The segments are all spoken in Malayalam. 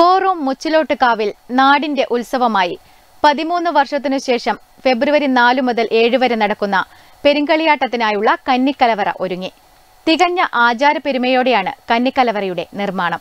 കോറോം മുച്ചിലോട്ടുകാവിൽ നാടിന്റെ ഉത്സവമായി പതിമൂന്ന് വർഷത്തിനു ശേഷം ഫെബ്രുവരി നാലു മുതൽ ഏഴ് വരെ നടക്കുന്ന പെരുങ്കളിയാട്ടത്തിനായുള്ള കന്നിക്കലവറ ഒരുങ്ങി തികഞ്ഞ ആചാരപ്പെരുമയോടെയാണ് കന്നിക്കലവറയുടെ നിർമ്മാണം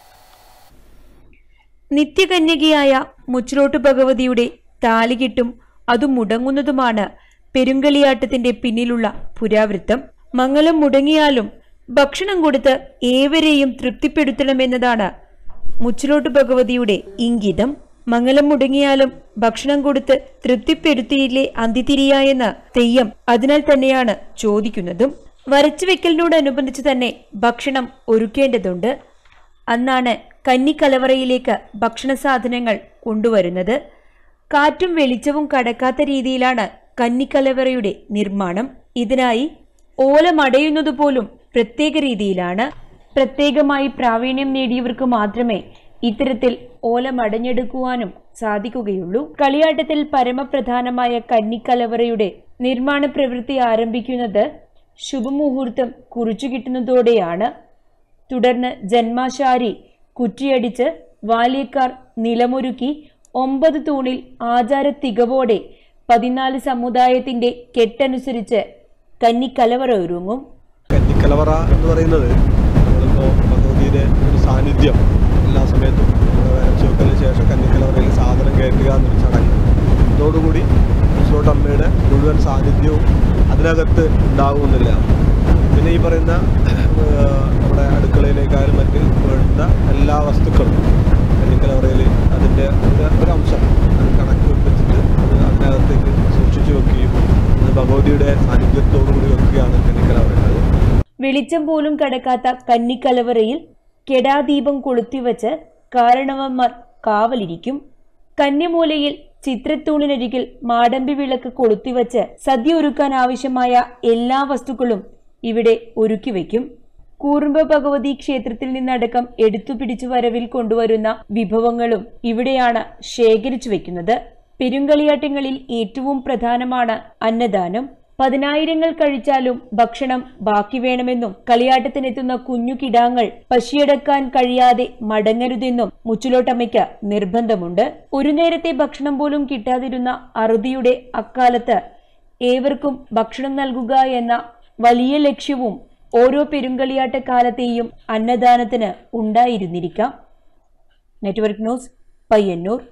നിത്യകന്യകയായ മുച്ചിലോട്ട് ഭഗവതിയുടെ താലികെട്ടും അത് മുടങ്ങുന്നതുമാണ് പെരുങ്കളിയാട്ടത്തിന്റെ പിന്നിലുള്ള പുരാവൃത്തം മംഗലം മുടങ്ങിയാലും ഭക്ഷണം കൊടുത്ത് ഏവരെയും തൃപ്തിപ്പെടുത്തണമെന്നതാണ് മുച്ചിലോട്ട് ഭഗവതിയുടെ ഇംഗിതം മംഗലം മുടങ്ങിയാലും ഭക്ഷണം കൊടുത്ത് തൃപ്തിപ്പെടുത്തിയില്ലേ അന്തിതിരിയായെന്ന് തെയ്യം അതിനാൽ തന്നെയാണ് ചോദിക്കുന്നതും വരച്ചുവെക്കലിനോടനുബന്ധിച്ച് തന്നെ ഭക്ഷണം ഒരുക്കേണ്ടതുണ്ട് അന്നാണ് കന്നിക്കലവറയിലേക്ക് ഭക്ഷണ സാധനങ്ങൾ കൊണ്ടുവരുന്നത് കാറ്റും വെളിച്ചവും കടക്കാത്ത രീതിയിലാണ് കന്നിക്കലവറയുടെ നിർമ്മാണം ഇതിനായി ഓലമടയുന്നത് പോലും പ്രത്യേക രീതിയിലാണ് പ്രത്യേകമായി പ്രാവീണ്യം നേടിയവർക്ക് മാത്രമേ ഇത്തരത്തിൽ ഓലമടഞ്ഞെടുക്കുവാനും സാധിക്കുകയുള്ളൂ കളിയാട്ടത്തിൽ പരമപ്രധാനമായ കന്നിക്കലവറയുടെ നിർമ്മാണ പ്രവൃത്തി ആരംഭിക്കുന്നത് ശുഭമുഹൂർത്തം കുറിച്ചു കിട്ടുന്നതോടെയാണ് തുടർന്ന് ജന്മാശാരി കുറ്റിയടിച്ച് വാല്യക്കാർ നിലമൊരുക്കി ഒമ്പത് തൂണിൽ ആചാര തികവോടെ പതിനാല് സമുദായത്തിന്റെ കെട്ടനുസരിച്ച് കന്നിക്കലവറ ഒരുങ്ങും കന്നിക്കലവറ എന്ന് പറയുന്നത് നമ്മളിപ്പോൾ ഭഗവതിയുടെ ഒരു സാന്നിധ്യം എല്ലാ സമയത്തും വരച്ചു വെക്കലിന് ശേഷം കന്നിക്കലവറയിൽ സാധനം കയറ്റുക എന്നൊരു ചടങ്ങ് ഇതോടുകൂടി അമ്മയുടെ മുഴുവൻ സാന്നിധ്യവും അതിനകത്ത് ഉണ്ടാകുന്നില്ല പിന്നെ ഈ പറയുന്ന ഏഹ്, നമ്മുടെ അടുക്കളയിലേക്കായാലും മറ്റ് വേണ്ട എല്ലാ വസ്തുക്കളും കന്നിക്കലവറയിൽ അതിൻ്റെ ഒരു ഒരംശം അത് കണക്ക് വെച്ചിട്ട് അത് അതിനകത്തേക്ക് സൂക്ഷിച്ചു വെക്കുകയും അത് ഭഗവതിയുടെ സാന്നിധ്യത്തോടുകൂടി വെക്കുകയാണ് കന്നിക്കലവറയിൽ വെളിച്ചം പോലും കടക്കാത്ത കന്നിക്കലവറയിൽ കെടാദീപം കൊളുത്തിവച്ച് കാരണവന്മാർ കാവലിരിക്കും കന്യമൂലയിൽ ചിത്രത്തൂണിനരികിൽ മാടമ്പി വിളക്ക് കൊളുത്തിവച്ച് സദ്യ ഒരുക്കാൻ ആവശ്യമായ എല്ലാ വസ്തുക്കളും ഇവിടെ ഒരുക്കി വയ്ക്കും കൂറുമ്പ ഭഗവതി ക്ഷേത്രത്തിൽ നിന്നടക്കം എടുത്തു പിടിച്ചു വരവിൽ കൊണ്ടുവരുന്ന വിഭവങ്ങളും ഇവിടെയാണ് ശേഖരിച്ചു വെക്കുന്നത് പെരുങ്കളിയാട്ടങ്ങളിൽ ഏറ്റവും പ്രധാനമാണ് അന്നദാനം പതിനായിരങ്ങൾ കഴിച്ചാലും ഭക്ഷണം ബാക്കി വേണമെന്നും കളിയാട്ടത്തിനെത്തുന്ന കുഞ്ഞു കിടാങ്ങൾ പശിയടക്കാൻ കഴിയാതെ മടങ്ങരുതെന്നും മുച്ചിലോട്ടമ്മയ്ക്ക് നിർബന്ധമുണ്ട് ഒരു നേരത്തെ ഭക്ഷണം പോലും കിട്ടാതിരുന്ന അറുതിയുടെ അക്കാലത്ത് ഏവർക്കും ഭക്ഷണം നൽകുക എന്ന വലിയ ലക്ഷ്യവും ഓരോ പെരുങ്കളിയാട്ട കാലത്തെയും അന്നദാനത്തിന് ഉണ്ടായിരുന്നിരിക്കാം നെറ്റ്വർക്ക് ന്യൂസ് പയ്യന്നൂർ